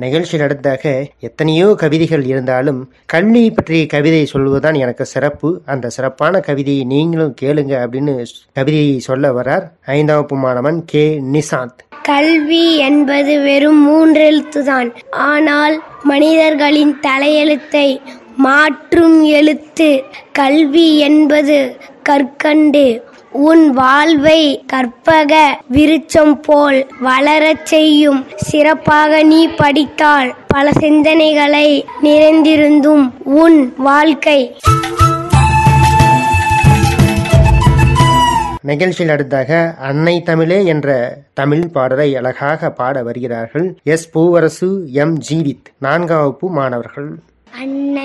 நிகழ்ச்சியில் அடுத்தாக எத்தனையோ கவிதைகள் இருந்தாலும் கல்வி பற்றிய கவிதை சொல்வதுதான் எனக்கு சிறப்பு அந்த சிறப்பான கவிதையை நீங்களும் கேளுங்க அப்படின்னு கவிதையை சொல்ல வரார் ஐந்தாம் வகுப்பு மாணவன் கே நிசாந்த் கல்வி என்பது வெறும் மூன்றெழுத்துதான் ஆனால் மனிதர்களின் தலையெழுத்தை மாற்றும் எழுத்து கல்வி என்பது கற்கண்டு உன் வாழ்வை கற்பக விருட்சம் போல் வளரச் செய்யும் சிறப்பாக நீ படித்தால் பல சிந்தனைகளை நிறைந்திருந்தும் உன் வாழ்க்கை நிகழ்ச்சியில் அடுத்தாக அன்னை தமிழே என்ற தமிழ் பாடலை அழகாக பாட வருகிறார்கள் எஸ் பூவரசு எம் ஜீவித் நான்காம் வகுப்பு மாணவர்கள் அன்னை